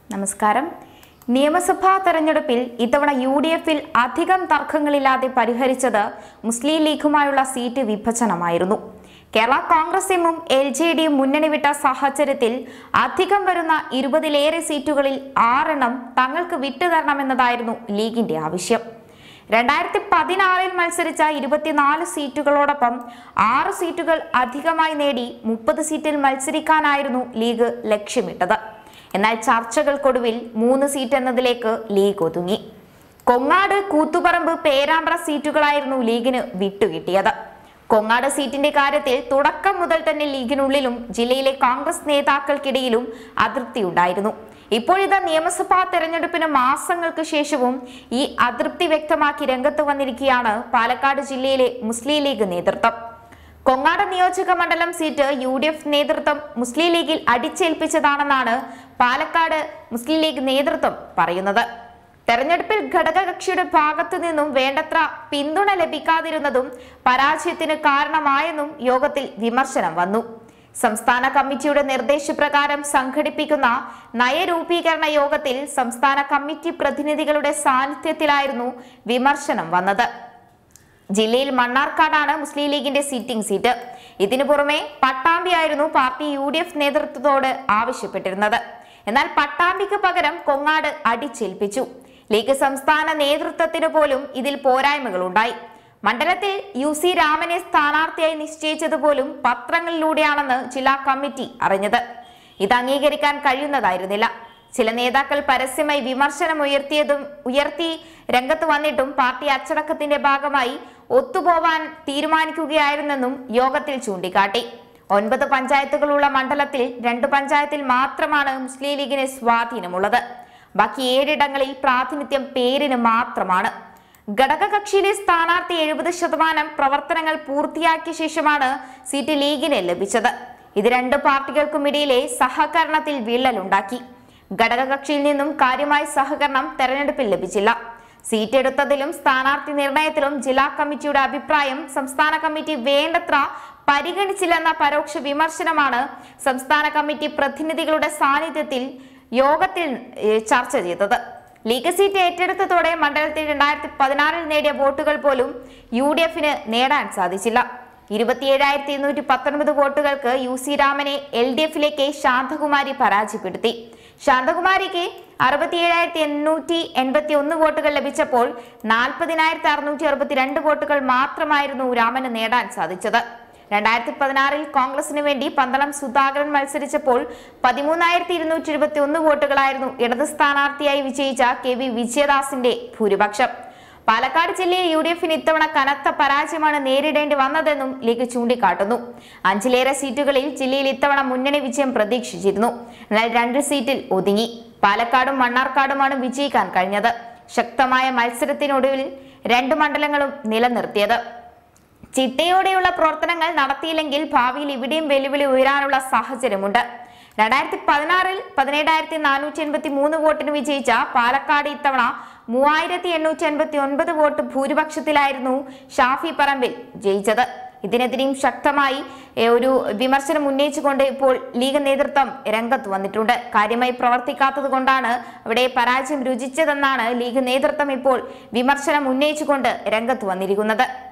നമസ്കാരം നിയമസഭാ തെരഞ്ഞെടുപ്പിൽ ഇത്തവണ യു ഡി എഫിൽ അധികം തർക്കങ്ങളില്ലാതെ പരിഹരിച്ചത് മുസ്ലിം ലീഗുമായുള്ള സീറ്റ് വിഭജനമായിരുന്നു കേരള കോൺഗ്രസ് എമ്മും എൽ ജെ ഡിയും മുന്നണി വിട്ട സാഹചര്യത്തിൽ അധികം വരുന്ന ഇരുപതിലേറെ സീറ്റുകളിൽ ആറെണ്ണം തങ്ങൾക്ക് വിട്ടുതരണമെന്നതായിരുന്നു ലീഗിന്റെ ആവശ്യം രണ്ടായിരത്തി പതിനാറിൽ മത്സരിച്ച ഇരുപത്തിനാല് സീറ്റുകളോടൊപ്പം ആറ് സീറ്റുകൾ അധികമായി നേടി മുപ്പത് സീറ്റിൽ മത്സരിക്കാനായിരുന്നു ലീഗ് ലക്ഷ്യമിട്ടത് എന്നാൽ ചർച്ചകൾക്കൊടുവിൽ മൂന്ന് സീറ്റ് എന്നതിലേക്ക് ലീഗ് ഒതുങ്ങി കൊങ്ങാട് കൂത്തുപറമ്പ് പേരാമ്പ്ര സീറ്റുകളായിരുന്നു ലീഗിന് വിട്ടുകിട്ടിയത് കൊങ്ങാട് സീറ്റിന്റെ കാര്യത്തിൽ തുടക്കം മുതൽ തന്നെ ലീഗിനുള്ളിലും ജില്ലയിലെ കോൺഗ്രസ് നേതാക്കൾക്കിടയിലും അതൃപ്തിയുണ്ടായിരുന്നു ഇപ്പോഴിതാ നിയമസഭാ തെരഞ്ഞെടുപ്പിന് മാസങ്ങൾക്ക് ശേഷവും ഈ അതൃപ്തി വ്യക്തമാക്കി രംഗത്ത് വന്നിരിക്കുകയാണ് പാലക്കാട് ജില്ലയിലെ മുസ്ലിം ലീഗ് നേതൃത്വം കൊങ്ങാട് നിയോജക മണ്ഡലം സീറ്റ് യു ഡി എഫ് നേതൃത്വം മുസ്ലിം ലീഗിൽ അടിച്ചേൽപ്പിച്ചതാണെന്നാണ് പാലക്കാട് മുസ്ലിം ലീഗ് നേതൃത്വം പറയുന്നത് തെരഞ്ഞെടുപ്പിൽ ഘടകകക്ഷിയുടെ ഭാഗത്തു നിന്നും വേണ്ടത്ര പിന്തുണ ലഭിക്കാതിരുന്നതും പരാജയത്തിന് കാരണമായെന്നും യോഗത്തിൽ വിമർശനം വന്നു സംസ്ഥാന കമ്മിറ്റിയുടെ നിർദ്ദേശപ്രകാരം സംഘടിപ്പിക്കുന്ന നയരൂപീകരണ യോഗത്തിൽ സംസ്ഥാന കമ്മിറ്റി പ്രതിനിധികളുടെ സാന്നിധ്യത്തിലായിരുന്നു വിമർശനം വന്നത് ജില്ലയിൽ മണ്ണാർക്കാടാണ് മുസ്ലിം ലീഗിന്റെ സിറ്റിംഗ് സീറ്റ് ഇതിനു പുറമെ പട്ടാമ്പിയായിരുന്നു പാർട്ടി യു ഡി എഫ് നേതൃത്വത്തോട് ആവശ്യപ്പെട്ടിരുന്നത് എന്നാൽ പട്ടാമ്പിക്ക് പകരം കൊങ്ങാട് അടിച്ചേൽപ്പിച്ചു ലീഗ് സംസ്ഥാന നേതൃത്വത്തിന് പോലും ഇതിൽ പോരായ്മകളുണ്ടായി മണ്ഡലത്തിൽ യു സി രാമനെ സ്ഥാനാർത്ഥിയായി നിശ്ചയിച്ചത് പോലും പത്രങ്ങളിലൂടെയാണെന്ന് ജില്ലാ കമ്മിറ്റി അറിഞ്ഞത് ഇത് അംഗീകരിക്കാൻ കഴിയുന്നതായിരുന്നില്ല ചില നേതാക്കൾ പരസ്യമായി വിമർശനം ഉയർത്തിയതും ഉയർത്തി രംഗത്ത് വന്നിട്ടും പാർട്ടി അച്ചടക്കത്തിന്റെ ഭാഗമായി ഒത്തുപോവാൻ തീരുമാനിക്കുകയായിരുന്നെന്നും യോഗത്തിൽ ചൂണ്ടിക്കാട്ടി ഒൻപത് പഞ്ചായത്തുകളുള്ള മണ്ഡലത്തിൽ രണ്ട് പഞ്ചായത്തിൽ മാത്രമാണ് മുസ്ലിം ലീഗിന് സ്വാധീനമുള്ളത് ബാക്കി ഏഴിടങ്ങളിൽ പ്രാതിനിധ്യം പേരിന് മാത്രമാണ് ഘടകകക്ഷിയിലെ സ്ഥാനാർത്ഥി എഴുപത് ശതമാനം പ്രവർത്തനങ്ങൾ പൂർത്തിയാക്കിയ ശേഷമാണ് സീറ്റ് ലീഗിന് ലഭിച്ചത് ഇത് രണ്ട് പാർട്ടികൾക്കുമിടയിലെ സഹകരണത്തിൽ വിള്ളലുണ്ടാക്കി ഘടകകക്ഷിയിൽ നിന്നും കാര്യമായ സഹകരണം തെരഞ്ഞെടുപ്പിൽ ലഭിച്ചില്ല സീറ്റ് എടുത്തതിലും സ്ഥാനാർത്ഥി നിർണയത്തിലും ജില്ലാ കമ്മിറ്റിയുടെ അഭിപ്രായം സംസ്ഥാന കമ്മിറ്റി വേണ്ടത്ര പരിഗണിച്ചില്ലെന്ന പരോക്ഷ വിമർശനമാണ് സംസ്ഥാന കമ്മിറ്റി പ്രതിനിധികളുടെ സാന്നിധ്യത്തിൽ യോഗത്തിൽ ഏഹ്, ചർച്ച ചെയ്തത് ലീഗ് സീറ്റ് ഏറ്റെടുത്തതോടെ മണ്ഡലത്തിൽ രണ്ടായിരത്തി പതിനാറിൽ നേടിയ വോട്ടുകൾ പോലും യു ഡി എഫിന് നേടാൻ സാധിച്ചില്ല ഇരുപത്തിയേഴായിരത്തി ഇരുന്നൂറ്റി പത്തൊൻപത് വോട്ടുകൾക്ക് യു സി രാമനെ എൽ ഡി എഫിലേക്ക് ശാന്തകുമാരി പരാജയപ്പെടുത്തി ശാന്തകുമാരിക്ക് അറുപത്തിയേഴായിരത്തി എണ്ണൂറ്റി എൺപത്തി ഒന്ന് വോട്ടുകൾ ലഭിച്ചപ്പോൾ നാൽപ്പതിനായിരത്തി അറുന്നൂറ്റി അറുപത്തിരണ്ട് വോട്ടുകൾ മാത്രമായിരുന്നു രാമന് നേടാൻ സാധിച്ചത് രണ്ടായിരത്തി പതിനാറിൽ കോൺഗ്രസിന് വേണ്ടി പന്തളം സുധാകരൻ മത്സരിച്ചപ്പോൾ പതിമൂന്നായിരത്തി ഇരുന്നൂറ്റി എഴുപത്തി ഒന്ന് വോട്ടുകളായിരുന്നു ഇടത് സ്ഥാനാർത്ഥിയായി വിജയിച്ച കെ വി വിജയദാസിന്റെ ഭൂരിപക്ഷം പാലക്കാട് ജില്ലയിൽ യു ഡി എഫിന് ഇത്തവണ കനത്ത പരാജയമാണ് നേരിടേണ്ടി വന്നതെന്നും ലീഗ് ചൂണ്ടിക്കാട്ടുന്നു അഞ്ചിലേറെ സീറ്റുകളിൽ ജില്ലയിൽ ഇത്തവണ മുന്നണി വിജയം പ്രതീക്ഷിച്ചിരുന്നു എന്നാൽ രണ്ട് സീറ്റിൽ ഒതുങ്ങി പാലക്കാടും മണ്ണാർക്കാടുമാണ് വിജയിക്കാൻ കഴിഞ്ഞത് ശക്തമായ മത്സരത്തിനൊടുവിൽ രണ്ട് മണ്ഡലങ്ങളും നിലനിർത്തിയത് ചിട്ടയോടെയുള്ള പ്രവർത്തനങ്ങൾ നടത്തിയില്ലെങ്കിൽ ഭാവിയിൽ ഇവിടെയും വെല്ലുവിളി ഉയരാനുള്ള സാഹചര്യമുണ്ട് രണ്ടായിരത്തി പതിനാറിൽ പതിനേഴായിരത്തി നാനൂറ്റി എൺപത്തി മൂന്ന് വോട്ടിന് വിജയിച്ച പാലക്കാട് ഇത്തവണ മൂവായിരത്തി എണ്ണൂറ്റി എൺപത്തി ഒൻപത് വോട്ട് ഭൂരിപക്ഷത്തിലായിരുന്നു ഷാഫി പറമ്പിൽ ജയിച്ചത് ഇതിനെതിരെയും ശക്തമായി ഏ, ഒരു വിമർശനം ഉന്നയിച്ചുകൊണ്ട് ഇപ്പോൾ ലീഗ് നേതൃത്വം രംഗത്ത് വന്നിട്ടുണ്ട് കാര്യമായി പ്രവർത്തിക്കാത്തത് കൊണ്ടാണ് അവിടെ പരാജയം രുചിച്ചതെന്നാണ് ലീഗ് നേതൃത്വം ഇപ്പോൾ വിമർശനം ഉന്നയിച്ചുകൊണ്ട് രംഗത്ത് വന്നിരിക്കുന്നത്